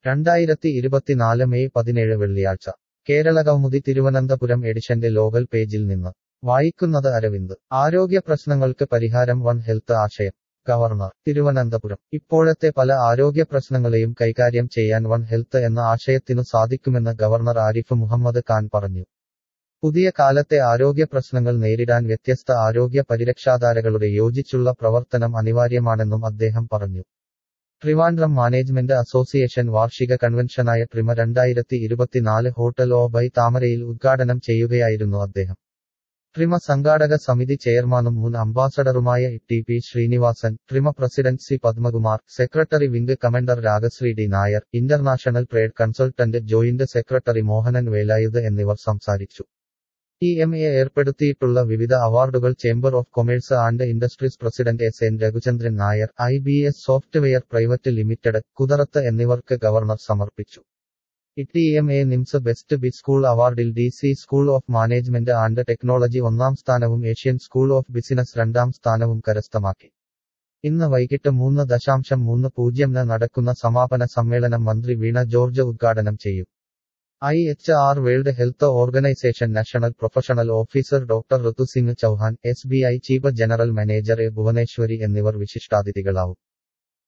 രണ്ടായിരത്തി ഇരുപത്തിനാല് മെയ് പതിനേഴ് വെള്ളിയാഴ്ച കേരള കൗമുദി തിരുവനന്തപുരം എഡിഷന്റെ ലോകൽ പേജിൽ നിന്ന് വായിക്കുന്നത് അരവിന്ദ് ആരോഗ്യ പ്രശ്നങ്ങൾക്ക് പരിഹാരം വൺ ഹെൽത്ത് ആശയം ഗവർണർ തിരുവനന്തപുരം ഇപ്പോഴത്തെ പല ആരോഗ്യ പ്രശ്നങ്ങളെയും കൈകാര്യം ചെയ്യാൻ വൺ ഹെൽത്ത് എന്ന ആശയത്തിനു സാധിക്കുമെന്ന് ഗവർണർ ആരിഫ് മുഹമ്മദ് ഖാൻ പറഞ്ഞു പുതിയ കാലത്തെ ആരോഗ്യ പ്രശ്നങ്ങൾ നേരിടാൻ വ്യത്യസ്ത ആരോഗ്യ പരിരക്ഷാധാരകളുടെ യോജിച്ചുള്ള പ്രവർത്തനം അനിവാര്യമാണെന്നും അദ്ദേഹം പറഞ്ഞു ട്രിവാൻഡ്രം മാനേജ്മെന്റ് അസോസിയേഷൻ വാർഷിക കൺവെൻഷനായ ട്രിമ രണ്ടായിരത്തി ഇരുപത്തിനാല് ഹോട്ടൽ ഓ ബൈ താമരയിൽ ഉദ്ഘാടനം ചെയ്യുകയായിരുന്നു അദ്ദേഹം ട്രിമ സംഘാടക സമിതി ചെയർമാനും മുൻ അംബാസഡറുമായ T P Srinivasan Trima president C Padmakumar secretary wing commander Ragasree D Nair international trade consultant joint secretary Mohanan Velayudh എന്നിവർ സംസാരിച്ചു ടി എം എ ഏർപ്പെടുത്തിയിട്ടുള്ള വിവിധ അവാർഡുകൾ chamber of commerce and industries president S N Raghuchandran Nair I B S software private limited Kutharath എന്നിവർക്ക് ഗവർണർ സമർപ്പിച്ചു T M A NIMS best B school അവാർഡിൽ D C school of management and technology ഒന്നാം സ്ഥാനവും Asian school of business രണ്ടാം സ്ഥാനവും കരസ്ഥമാക്കി ഇന്ന് വൈകിട്ട് മൂന്ന് ദശാംശം മൂന്ന് പൂജ്യംന് നടക്കുന്ന സമാപന സമ്മേളനം മന്ത്രി വീണ ജോർജ് ഉദ്ഘാടനം ചെയ്യും I H R world health organization national professional officer doctor Ritusingh Chauhan S B I chief general manager A Bhuvaneswari എന്നിവർ വിശിഷ്ടാതിഥികളാവും